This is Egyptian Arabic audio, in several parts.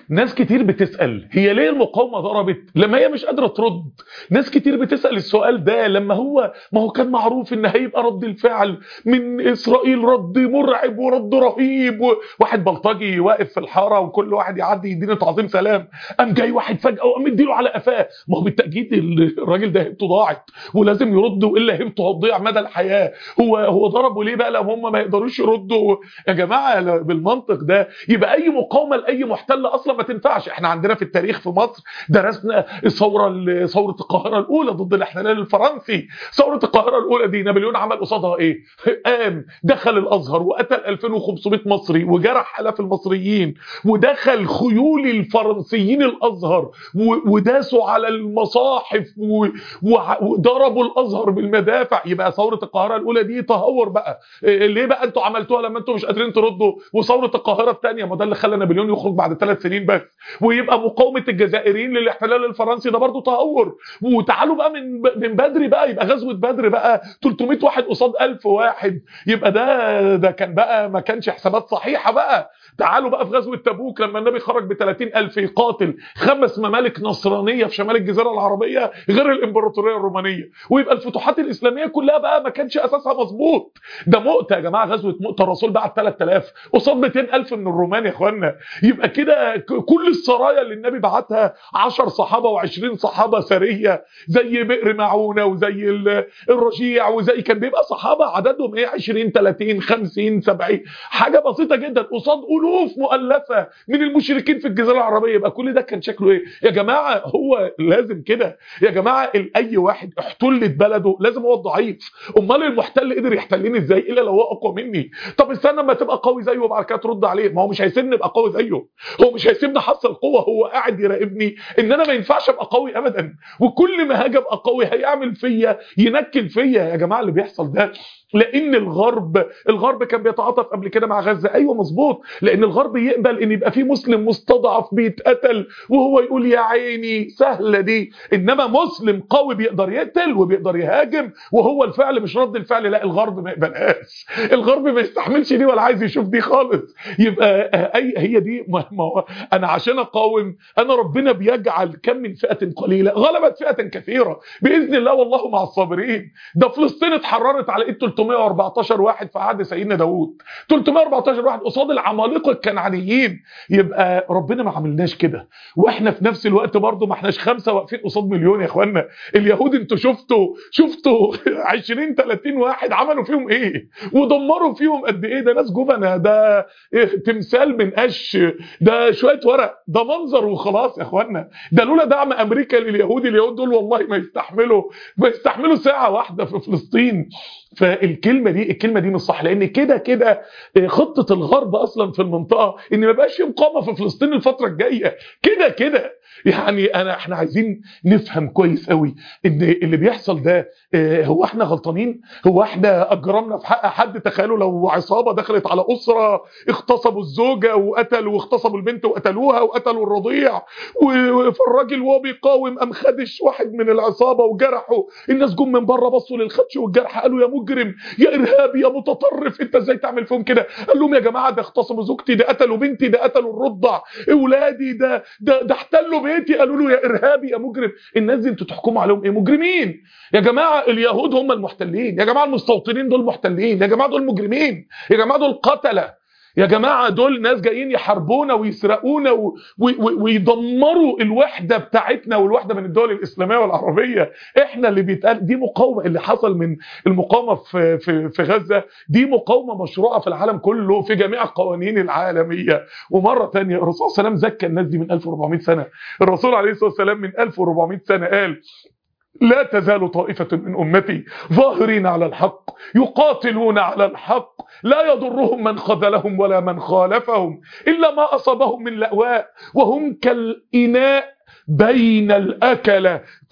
ناس كتير بتسأل هي ليه المقاومة ضربت لما هي مش قادرة ترد ناس كتير بتسأل السؤال ده لما هو ما هو كان معروف ان هيبقى رد الفعل من اسرائيل رد مرعب ورد رهيب واحد بلطجي واقف في الحارة وكل واحد يعدي يديني تعظيم سلام قام جاي واحد فجأة وقام مديله على قفاه ما هو بالتأكيد الراجل ده هيبته ضاعت ولازم يرد والا هيبته هتضيع مدى الحياة هو هو ضربه ليه بقى لو هم ما يقدروش يردوا يا جماعة بالمنطق ده يبقى اي مقاومة لاي محتل اصلا ما تنفعش احنا عندنا في التاريخ في مصر درسنا الثوره ثوره القاهره الاولى ضد الاحتلال الفرنسي ثوره القاهره الاولى دي نابليون عمل قصادها ايه قام دخل الازهر وقتل 2500 مصري وجرح الاف المصريين ودخل خيول الفرنسيين الازهر وداسوا على المصاحف وضربوا الازهر بالمدافع يبقى ثوره القاهره الاولى دي تهور بقى ليه بقى انتوا عملتوها لما انتوا مش قادرين تردوا وثوره القاهره الثانيه ما ده اللي خلى نابليون يخرج بعد ثلاث سنين بس ويبقى مقاومه الجزائريين للاحتلال الفرنسي ده برضه تهور وتعالوا بقى من من بدري بقى يبقى غزوه بدر بقى 300 واحد قصاد 1000 واحد يبقى ده ده كان بقى ما كانش حسابات صحيحه بقى تعالوا بقى في غزوه تبوك لما النبي خرج ب 30000 يقاتل خمس ممالك نصرانيه في شمال الجزيره العربيه غير الامبراطوريه الرومانيه ويبقى الفتوحات الاسلاميه كلها بقى ما كانش اساسها مظبوط ده مؤتة يا جماعه غزوه مؤتة الرسول بعت 3000 قصاد 200000 من الرومان يا اخوانا يبقى كده كل السرايا اللي النبي بعتها 10 صحابه و20 صحابه سريه زي بئر معونه وزي الرجيع وزي كان بيبقى صحابه عددهم ايه 20 30 50 70 حاجه بسيطه جدا قصاد الوف مؤلفه من المشركين في الجزيره العربيه يبقى كل ده كان شكله ايه يا جماعه هو لازم كده يا جماعه اي واحد احتلت بلده لازم هو الضعيف امال المحتل قدر يحتلني ازاي الا لو هو اقوى مني طب استنى ما تبقى قوي زيه وبعد كده ترد عليه ما هو مش هيسيبني ابقى قوي زيه هو مش هيسيبني احصل قوه هو قاعد يراقبني ان انا ما ينفعش ابقى قوي ابدا وكل ما هاجي ابقى قوي هيعمل فيا ينكل فيا يا جماعه اللي بيحصل ده لان الغرب الغرب كان بيتعاطف قبل كده مع غزه ايوه مظبوط لان الغرب يقبل ان يبقى في مسلم مستضعف بيتقتل وهو يقول يا عيني سهله دي انما مسلم قوي بيقدر يقتل وبيقدر يهاجم وهو الفعل مش رد الفعل لا الغرب ما يقبلهاش الغرب ما يستحملش دي ولا عايز يشوف دي خالص يبقى اي هي دي ما ما انا عشان اقاوم انا ربنا بيجعل كم من فئه قليله غلبت فئه كثيره باذن الله والله مع الصابرين ده فلسطين اتحررت على ايد 314 واحد في عهد سيدنا داوود 314 واحد قصاد العمالقه الكنعانيين يبقى ربنا ما عملناش كده واحنا في نفس الوقت برضه ما احناش خمسه واقفين قصاد مليون يا اخوانا اليهود انتوا شفتوا شفتوا 20 30 واحد عملوا فيهم ايه ودمروا فيهم قد ايه ده ناس جبنه ده إيه تمثال من قش ده شويه ورق ده منظر وخلاص يا اخوانا ده لولا دعم امريكا لليهود اليهود دول والله ما يستحملوا ما يستحملوا ساعه واحده في فلسطين فالكلمه دي الكلمه دي مش صح لان كده كده خطه الغرب اصلا في المنطقه ان ما يبقاش في مقاومه في فلسطين الفتره الجايه كده كده يعني انا احنا عايزين نفهم كويس قوي ان اللي بيحصل ده هو احنا غلطانين هو احنا اجرمنا في حق حد تخيلوا لو عصابه دخلت على اسره اغتصبوا الزوجه وقتلوا واغتصبوا البنت وقتلوها وقتلوا الرضيع فالراجل وهو بيقاوم قام خدش واحد من العصابه وجرحه الناس جم من بره بصوا للخدش والجرح قالوا يا مجرم يا ارهابي يا متطرف انت ازاي تعمل فيهم كده قال لهم يا جماعه ده اغتصبوا زوجتي ده قتلوا بنتي ده قتلوا الرضع اولادي ده ده ده احتلوا بيتي قالوا له يا ارهابي يا مجرم الناس دي انتوا تحكموا عليهم ايه مجرمين يا جماعه اليهود هم المحتلين يا جماعه المستوطنين دول محتلين يا جماعه دول مجرمين يا جماعه دول قتله يا جماعة دول ناس جايين يحاربونا ويسرقونا و... و... ويدمروا الوحدة بتاعتنا والوحدة من الدول الإسلامية والعربية احنا اللي بيتقال دي مقاومة اللي حصل من المقاومة في, في, في غزة دي مقاومة مشروعة في العالم كله في جميع القوانين العالمية ومرة تانية الرسول صلى الله عليه وسلم زكى الناس دي من 1400 سنة الرسول عليه الصلاة والسلام من 1400 سنة قال لا تزال طائفة من أمتي ظاهرين على الحق يقاتلون على الحق لا يضرهم من خذلهم ولا من خالفهم إلا ما أصابهم من لأواء وهم كالإناء بين الأكلة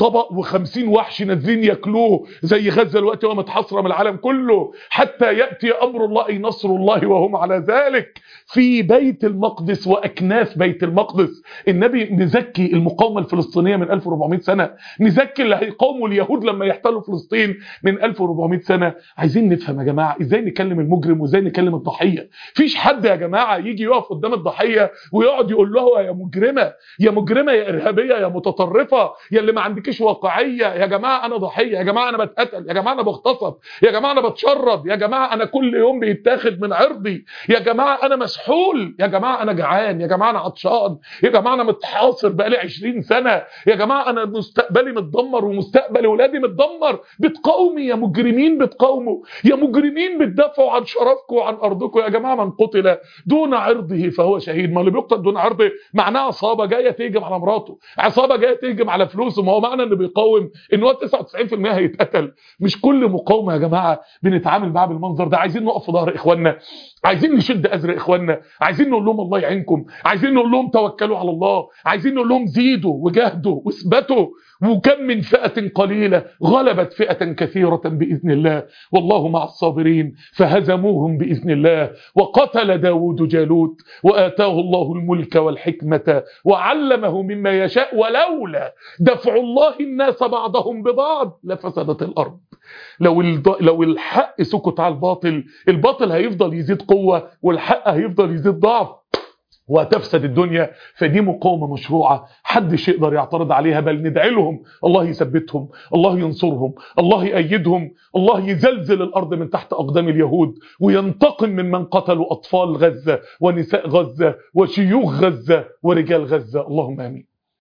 طبق وخمسين وحش نازلين ياكلوه زي غزة الوقت وهو متحصرة من العالم كله حتى يأتي أمر الله أي نصر الله وهم على ذلك في بيت المقدس وأكناف بيت المقدس النبي نزكي المقاومة الفلسطينية من 1400 سنة نزكي اللي هيقاوموا اليهود لما يحتلوا فلسطين من 1400 سنة عايزين نفهم يا جماعة ازاي نكلم المجرم وازاي نكلم الضحية فيش حد يا جماعة يجي يقف قدام الضحية ويقعد يقول له يا مجرمة يا مجرمة يا إرهابية يا متطرفة يا اللي ما عندكيش واقعية يا جماعة أنا ضحية يا جماعة أنا بتقتل يا جماعة أنا بغتصب يا جماعة أنا بتشرد يا جماعة أنا كل يوم بيتاخد من عرضي يا جماعة أنا مسحول يا جماعة أنا جعان يا جماعة أنا عطشان يا جماعة أنا متحاصر بقالي 20 سنة يا جماعة أنا مستقبلي متدمر ومستقبل ولادي متدمر بتقاومي يا مجرمين بتقاوموا يا مجرمين بتدافعوا عن شرفكم وعن أرضكم يا جماعة من قتل دون عرضه فهو شهيد ما اللي بيقتل دون عرضه معناه عصابة جاية تهجم على مراته عصابة جاية تهجم على فلوسه ما هو معنى اللي بيقاوم ان هو 99% هيتقتل مش كل مقاومة يا جماعة بنتعامل معاها بالمنظر ده عايزين نقف في ظهر اخواننا عايزين نشد ازر اخواننا عايزين نقول لهم الله يعينكم عايزين نقول لهم توكلوا على الله عايزين نقول لهم زيدوا وجاهدوا واثبتوا وكم من فئة قليلة غلبت فئة كثيرة بإذن الله والله مع الصابرين فهزموهم بإذن الله وقتل داود جالوت وآتاه الله الملك والحكمة وعلمه مما يشاء ولولا دفع الله الناس بعضهم ببعض لفسدت الأرض لو الض... لو الحق سكت على الباطل الباطل هيفضل يزيد قوة والحق هيفضل يزيد ضعف وهتفسد الدنيا فدي مقاومة مشروعة حدش يقدر يعترض عليها بل ندعي لهم الله يثبتهم الله ينصرهم الله يأيدهم الله يزلزل الأرض من تحت أقدام اليهود وينتقم من من قتلوا أطفال غزة ونساء غزة وشيوخ غزة ورجال غزة اللهم آمين